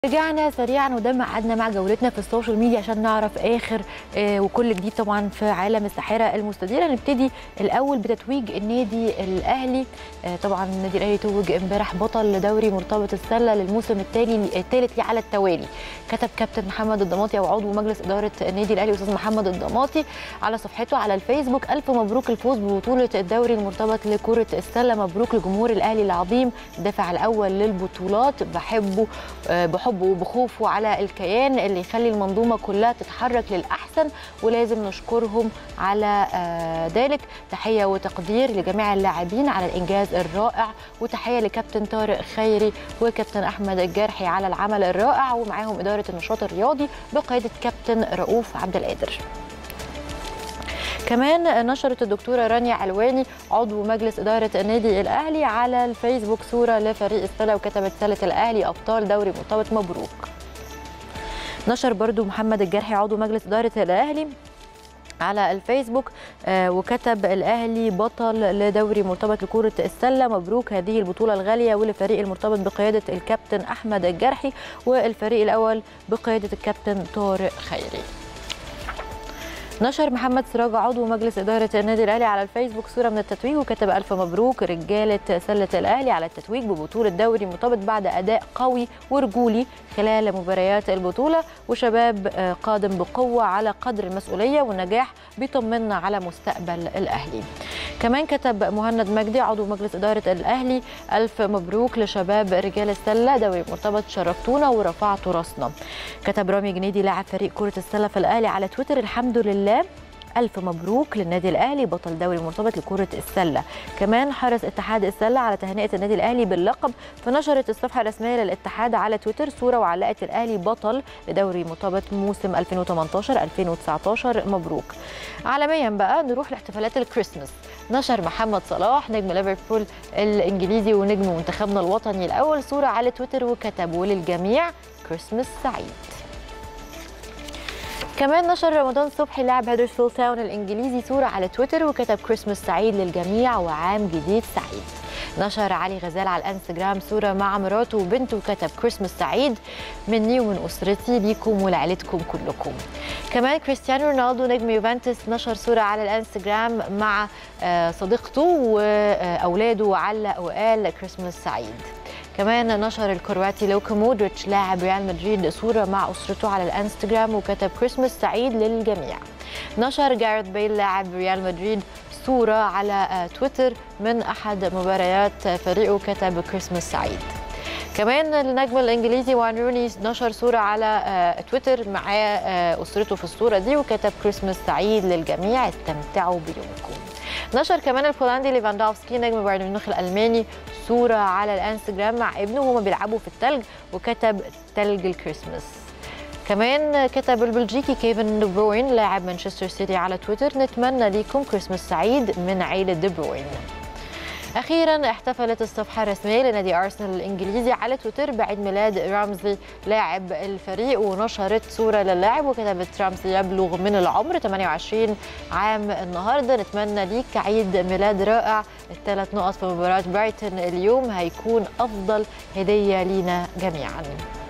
رجعنا سريعا وده ميعادنا مع جولتنا في السوشيال ميديا عشان نعرف اخر آه، وكل جديد طبعا في عالم الساحره المستديره نبتدي الاول بتتويج النادي الاهلي آه، طبعا النادي الاهلي توج امبارح بطل دوري مرتبط السله للموسم التالي الثالث ليه على التوالي كتب كابتن محمد الضماطي او عضو مجلس اداره النادي الاهلي استاذ محمد الضماطي على صفحته على الفيسبوك الف مبروك الفوز ببطوله الدوري المرتبط لكره السله مبروك لجمهور الاهلي العظيم الدافع الاول للبطولات بحبه آه، بحبه وبخوفه على الكيان اللي يخلي المنظومه كلها تتحرك للاحسن ولازم نشكرهم على آه، ذلك تحيه وتقدير لجميع اللاعبين على الانجاز الرائع وتحيه لكابتن طارق خيري وكابتن احمد الجرحي على العمل الرائع ومعاهم اداره النشاط الرياضي بقياده كابتن رؤوف عبد القادر كمان نشرت الدكتوره رانيا علواني عضو مجلس اداره النادي الاهلي على الفيسبوك صوره لفريق السله وكتبت سله الاهلي ابطال دوري مرتبط مبروك نشر برضو محمد الجرحي عضو مجلس اداره الاهلي على الفيسبوك آه، وكتب الاهلي بطل لدوري مرتبط لكره السله مبروك هذه البطوله الغاليه ولفريق المرتبط بقياده الكابتن احمد الجرحي والفريق الاول بقياده الكابتن طارق خيري نشر محمد سراج عضو مجلس إدارة النادي الأهلي على الفيسبوك صورة من التتويج وكتب ألف مبروك رجالة سلة الأهلي على التتويج ببطولة دوري مرتبط بعد أداء قوي ورجولي خلال مباريات البطولة وشباب آه، قادم بقوة على قدر المسؤولية والنجاح بيطمنا على مستقبل الأهلي كمان كتب مهند مجدي عضو مجلس إدارة الأهلي ألف مبروك لشباب رجال السلة دوري مرتبط شرفتونا ورفعتوا راسنا كتب رامي جنيدي لاعب فريق كرة السلة في الأهلي على تويتر الحمد لله ألف مبروك للنادي الأهلي بطل دوري مرتبط لكرة السلة كمان حرص اتحاد السلة على تهنئة النادي الأهلي باللقب فنشرت الصفحة الرسمية للاتحاد على تويتر صورة وعلقت الأهلي بطل لدوري مرتبط موسم 2018-2019 مبروك عالميا بقى نروح لاحتفالات الكريسماس نشر محمد صلاح نجم ليفربول الإنجليزي ونجم منتخبنا الوطني الأول صورة على تويتر وكتب وللجميع كريسماس سعيد كمان نشر رمضان صبحي لاعب هدرسفيلد تاون الانجليزي صوره على تويتر وكتب كريسماس سعيد للجميع وعام جديد سعيد نشر علي غزال على الانستجرام صوره مع مراته وبنته وكتب كريسماس سعيد مني ومن اسرتي ليكم ولعيلتكم كلكم كمان كريستيانو رونالدو نجم يوفنتوس نشر صوره على الانستجرام مع آه، صديقته واولاده وعلق وقال كريسماس سعيد كمان نشر الكرواتي لوكا مودريتش لاعب ريال مدريد صورة مع أسرته على الانستجرام وكتب كريسماس سعيد للجميع نشر جاريث بيل لاعب ريال مدريد صورة على آه، تويتر من أحد مباريات فريقه كتب كريسماس سعيد كمان النجم الانجليزي وان روني نشر صوره على آه، تويتر معاه آه، اسرته في الصوره دي وكتب كريسماس سعيد للجميع استمتعوا بيومكم نشر كمان البولندي ليفاندوفسكي نجم بايرن ميونخ الالماني صوره على الانستجرام مع ابنه وهما بيلعبوا في التلج وكتب تلج الكريسماس كمان كتب البلجيكي كيفن دي بروين لاعب مانشستر سيتي على تويتر نتمنى ليكم كريسماس سعيد من عيلة دي بروين اخيرا احتفلت الصفحه الرسميه لنادي ارسنال الانجليزي على تويتر بعيد ميلاد رامزي لاعب الفريق ونشرت صوره للاعب وكتبت رامزي يبلغ من العمر 28 عام النهارده نتمنى ليك عيد ميلاد رائع الثلاث نقط في مباراه برايتون اليوم هيكون افضل هديه لينا جميعا